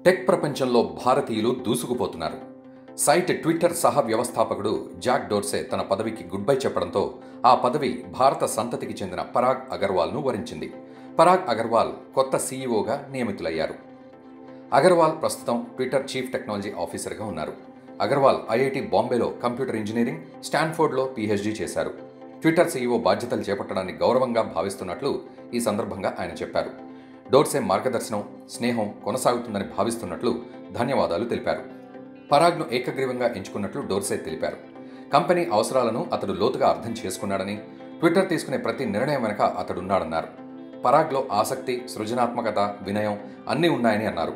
tech ప్రపంచంలో భారతీయులు దూసుకుపోతున్నారు site Twitter సహ వ్యవస్థాపకుడు జాక్ డోర్సే తన పదవికి గుడ్ బై చెప్పడంతో ఆ పదవి భారత సంతతికి చెందిన పరాగ్ అగర్వాల్ను వరించింది పరాగ్ అగర్వాల్ కొత్త సీఈఓగా నియమితులయ్యారు అగర్వాల్ ప్రస్తుతం ట్విట్టర్ చీఫ్ టెక్నాలజీ ఆఫీసర్గా ఉన్నారు అగర్వాల్ ఐఐటి బాంబేలో కంప్యూటర్ ఇంజనీరింగ్ స్టాన్ఫోర్డ్లో పీహెచ్డీ చేశారు ట్విట్టర్ సీఈఓ బాధ్యతలు చేపట్టడాన్ని గౌరవంగా భావిస్తున్నట్లు ఈ సందర్భంగా ఆయన చెప్పారు డోర్సే మార్గదర్శనం స్నేహం కొనసాగుతుందని భావిస్తున్నట్లు ధన్యవాదాలు తెలిపారు పరాగ్ను ఏకగ్రీవంగా ఎంచుకున్నట్లు డోర్సే తెలిపారు కంపెనీ అవసరాలను అతడు లోతుగా అర్థం చేసుకున్నాడని ట్విట్టర్ తీసుకునే ప్రతి నిర్ణయం వెనక అతడున్నాడన్నారు పరాగ్లో ఆసక్తి సృజనాత్మకత వినయం అన్నీ ఉన్నాయని అన్నారు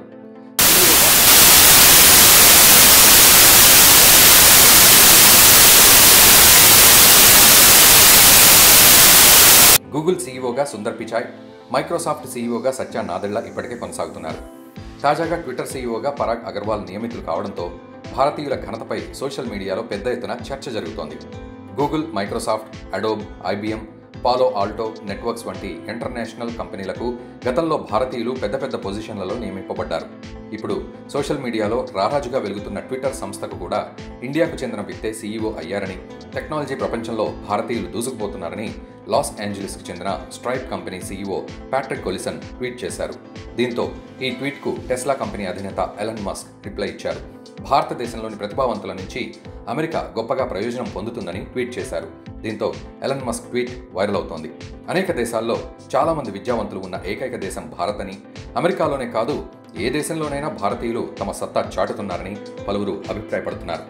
గూగుల్ సీఈఓగా సుందర్ పిచాయ్ మైక్రోసాఫ్ట్ సీఈఓగా సత్య నాదెళ్ల ఇప్పటికే కొనసాగుతున్నారు తాజాగా ట్విట్టర్ సీఈఓగా పరాగ్ అగర్వాల్ నియమితులు కావడంతో భారతీయుల ఘనతపై సోషల్ మీడియాలో పెద్ద ఎత్తున చర్చ జరుగుతోంది Google Microsoft Adobe IBM Palo Alto Networks వంటి ఇంటర్నేషనల్ కంపెనీలకు గతంలో భారతీయులు పెద్ద పెద్ద పొజిషన్లలో నియమింపబడ్డారు ఇప్పుడు సోషల్ మీడియాలో రారాజుగా వెలుగుతున్న ట్విట్టర్ సంస్థకు కూడా ఇండియాకు చెందిన వ్యక్తే సీఈఓ అయ్యారని టెక్నాలజీ ప్రపంచంలో భారతీయులు దూసుకుపోతున్నారని లాస్ ఏంజలీస్కి చెందిన Stripe company CEO Patrick Collison tweet చేశారు దీంతో ఈ ట్వీట్కు టెస్లా కంపెనీ అధినేత ఎలన్ మస్క్ రిప్లై ఇచ్చారు భారతదేశంలోని ప్రతిభావంతుల నుంచి అమెరికా గొప్పగా ప్రయోజనం పొందుతుందని ట్వీట్ చేశారు దీంతో ఎలన్ మస్క్ ట్వీట్ వైరల్ అవుతోంది అనేక దేశాల్లో చాలా మంది విద్యావంతులు ఉన్న ఏకైక దేశం భారత్ అని అమెరికాలోనే కాదు ఏ దేశంలోనైనా భారతీయులు తమ సత్తా చాటుతున్నారని పలువురు అభిప్రాయపడుతున్నారు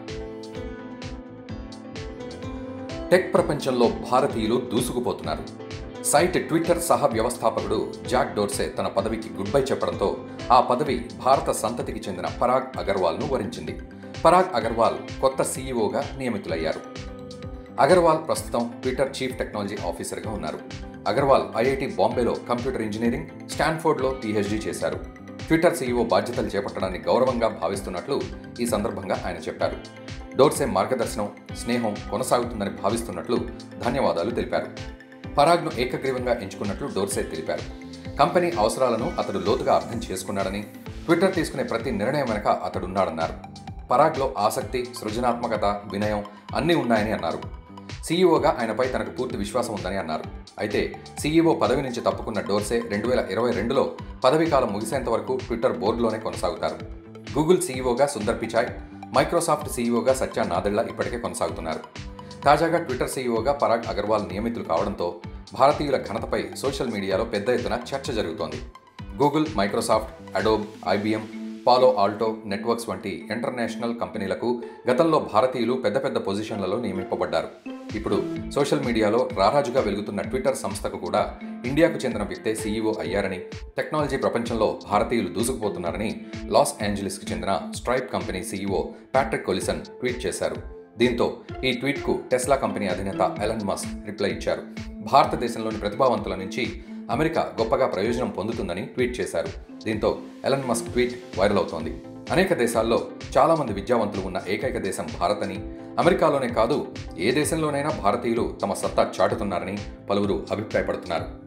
టెక్ ప్రపంచంలో భారతీయులు దూసుకుపోతున్నారు సైట్ ట్విట్టర్ సహ వ్యవస్థాపకుడు జాక్ డోర్సే తన పదవికి గుడ్ బై చెప్పడంతో ఆ పదవి భారత సంతతికి చెందిన పరాగ్ అగర్వాల్ను వరించింది పరాగ్ అగర్వాల్ కొత్త సీఈఓగా నియమితులయ్యారు అగర్వాల్ ప్రస్తుతం ట్విట్టర్ చీఫ్ టెక్నాలజీ ఆఫీసర్గా ఉన్నారు అగర్వాల్ ఐఐటి బాంబేలో కంప్యూటర్ ఇంజనీరింగ్ స్టాన్ఫోర్డ్లో పీహెచ్డీ చేశారు ట్విట్టర్ సీఈఓ బాధ్యతలు చేపట్టడాన్ని గౌరవంగా భావిస్తున్నట్లు ఈ సందర్భంగా ఆయన చెప్పారు డోర్సే మార్గదర్శనం స్నేహం కొనసాగుతుందని భావిస్తున్నట్లు ధన్యవాదాలు తెలిపారు పరాగ్ను ఏకగ్రీవంగా ఎంచుకున్నట్లు డోర్సే తెలిపారు కంపెనీ అవసరాలను అతడు లోతుగా అర్థం చేసుకున్నాడని ట్విట్టర్ తీసుకునే ప్రతి నిర్ణయం వెనక అతడున్నాడన్నారు పరాగ్లో ఆసక్తి సృజనాత్మకత వినయం అన్నీ ఉన్నాయని అన్నారు సీఈఓగా ఆయనపై తనకు పూర్తి విశ్వాసం ఉందని అన్నారు అయితే సీఈఓ పదవి నుంచి తప్పుకున్న డోర్సే రెండు వేల ఇరవై రెండులో పదవీ కాలం ముగిసేంత వరకు ట్విట్టర్ బోర్డులోనే కొనసాగుతారు గూగుల్ సీఈఓగా సుందర్ పిచాయ్ మైక్రోసాఫ్ట్ సీఈఓగా సత్య నాదెళ్ల ఇప్పటికే కొనసాగుతున్నారు తాజాగా ట్విట్టర్ సీఈఓగా పరాగ్ అగర్వాల్ నియమితులు కావడంతో భారతీయుల ఘనతపై సోషల్ మీడియాలో పెద్ద ఎత్తున చర్చ జరుగుతోంది Google Microsoft Adobe IBM Palo Alto Networks వంటి ఇంటర్నేషనల్ కంపెనీలకు గతంలో భారతీయులు పెద్ద పెద్ద పొజిషన్లలో నియమింపబడ్డారు ఇప్పుడు సోషల్ మీడియాలో రారాజుగా వెలుగుతున్న ట్విట్టర్ సంస్థకు కూడా ఇండియాకు చెందిన వ్యక్తే సీఈఓ అయ్యారని టెక్నాలజీ ప్రపంచంలో భారతీయులు దూసుకుపోతున్నారని లాస్ ఏంజలీస్కి చెందిన Stripe company CEO Patrick Collison tweet చేశారు దీంతో ఈ ట్వీట్కు టెస్లా కంపెనీ అధినేత ఎలన్ మస్క్ రిప్లై ఇచ్చారు భారతదేశంలోని ప్రతిభావంతుల నుంచి అమెరికా గొప్పగా ప్రయోజనం పొందుతుందని ట్వీట్ చేశారు దీంతో ఎలన్ మస్క్ ట్వీట్ వైరల్ అవుతోంది అనేక దేశాల్లో చాలా మంది విద్యావంతులు ఉన్న ఏకైక దేశం భారత్ అని అమెరికాలోనే కాదు ఏ దేశంలోనైనా భారతీయులు తమ సత్తా చాటుతున్నారని పలువురు అభిప్రాయపడుతున్నారు